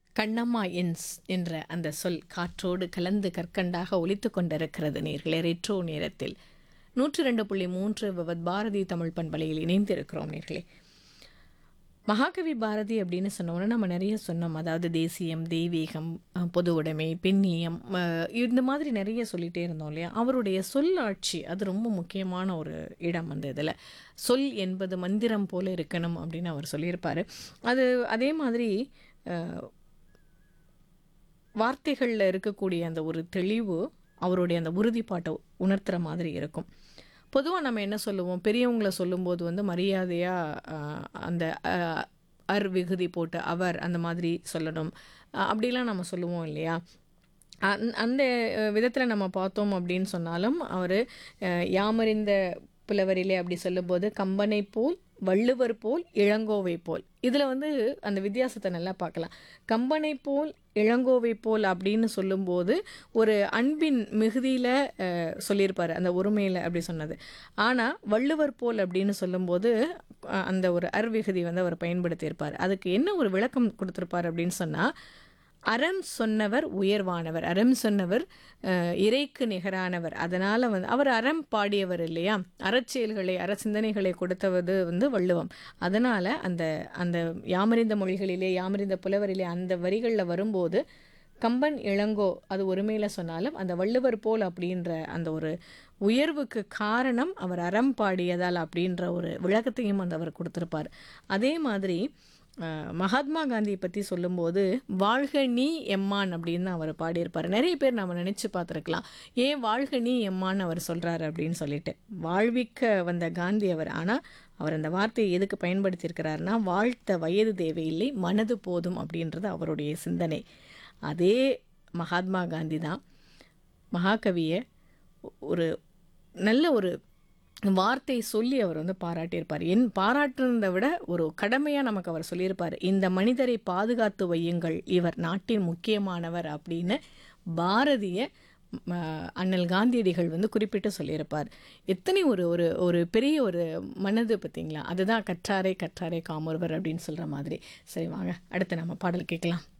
Kannamma ends என்ற அந்த சொல் காற்றோடு கலந்து கற்கண்டாக ஒலித்து கொண்டிருக்கிறது நேர்களே ரெட்ரோ நேரத்தில் நூற்றி ரெண்டு புள்ளி மூன்று விவத் பாரதி தமிழ் பண்பலையில் இணைந்திருக்கிறோம் நேர்களே மகாகவி பாரதி அப்படின்னு சொன்னோன்னா நம்ம நிறைய சொன்னோம் அதாவது தேசியம் தெய்வீகம் அஹ், பொது உடைமை பெண்ணியம் அஹ், இந்த மாதிரி நிறைய சொல்லிகிட்டே இருந்தோம் இல்லையா அவருடைய சொல்லாட்சி அது ரொம்ப முக்கியமான ஒரு இடம் அந்த இதில் சொல் என்பது மந்திரம் போல இருக்கணும் அப்படின்னு அவர் சொல்லியிருப்பார் அது அதே மாதிரி அஹ், வார்த்தைகளில் இருக்கக்கூடிய அந்த ஒரு தெளிவு அவருடைய அந்த உறுதிப்பாட்டை உணர்த்துற மாதிரி இருக்கும் பொதுவாக நம்ம என்ன சொல்லுவோம் பெரியவங்களை சொல்லும்போது வந்து மரியாதையாக அந்த அஹ், அர் விகுதி போட்டு அவர் அந்த மாதிரி சொல்லணும் அஹ், அப்படிலாம் நம்ம சொல்லுவோம் இல்லையா அந்- அந்த விதத்தில் நம்ம பார்த்தோம் அப்படின்னு சொன்னாலும் அவர் யாமறிந்த புலவரிலே அப்படி சொல்லும்போது கம்பனை போல் வள்ளுவர் போல் இளங்கோவை போல் இதில் வந்து அந்த வித்தியாசத்தை நல்லா பார்க்கலாம் கம்பனை போல் இளங்கோவை போல் அப்படின்னு சொல்லும்போது ஒரு அன்பின் மிகுதியில் சொல்லியிருப்பார் அந்த ஒருமையில் அப்படி சொன்னது ஆனால் வள்ளுவர் போல் அப்படின்னு சொல்லும்போது அஹ், அந்த ஒரு அர்விகுதி வந்து அவர் பயன்படுத்தியிருப்பார் அதுக்கு என்ன ஒரு விளக்கம் கொடுத்துருப்பார் அப்படின்னு சொன்னால் அறம் சொன்னவர் உயர்வானவர் அறம் சொன்னவர் அஹ், இறைக்கு நிகரானவர் அதனால் வந்து அவர் அறம் பாடியவர் இல்லையா அறச்செயல்களை அற சிந்தனைகளை கொடுத்தவது வந்து வள்ளுவம் அதனால் அந்த அந்த யாமறிந்த மொழிகளிலே யாமறிந்த புலவரிலே அந்த வரிகளில் வரும்போது கம்பன் இளங்கோ அது ஒருமையில் சொன்னாலும் அந்த வள்ளுவர் போல் அப்படின்ற அந்த ஒரு உயர்வுக்கு காரணம் அவர் அறம் பாடியதால் அப்படின்ற ஒரு விளக்கத்தையும் அந்த அவர் கொடுத்துருப்பார் அதே மாதிரி அஹ், மகாத்மா காந்தியை பற்றி சொல்லும்போது வாழ்க நீ எம்மான் அப்படின்னு தான் அவர் பாடியிருப்பார் நிறைய பேர் நம்ம நினச்சி பார்த்துருக்கலாம் ஏன் வாழ்க நீ எம்மான் அவர் சொல்கிறாரு அப்படின்னு சொல்லிட்டு வாழ்விக்க வந்த காந்தி அவர் ஆனால் அவர் அந்த வார்த்தையை எதுக்கு பயன்படுத்தியிருக்கிறாருன்னா வாழ்த்த வயது தேவையில்லை மனது போதும் அப்படின்றது அவருடைய சிந்தனை அதே மகாத்மா காந்தி தான் மகாகவியை ஒரு நல்ல ஒரு வார்த்தை சொல்லி அவர் வந்து பாராட்டியிருப்பார் என் பாராட்டுனதை விட ஒரு கடமையாக நமக்கு அவர் சொல்லியிருப்பார் இந்த மனிதரை பாதுகாத்து வையுங்கள் இவர் நாட்டின் முக்கியமானவர் அப்படின்னு பாரதிய ம, அண்ணல் காந்தியடிகள் வந்து குறிப்பிட்டு சொல்லியிருப்பார் எத்தனை ஒரு ஒரு ஒரு பெரிய ஒரு மனது பார்த்தீங்களா அதுதான் கற்றாரே கற்றாரே காமொருவர் அப்படின்னு சொல்கிற மாதிரி சரி வாங்க அடுத்து நம்ம பாடல் கேட்கலாம்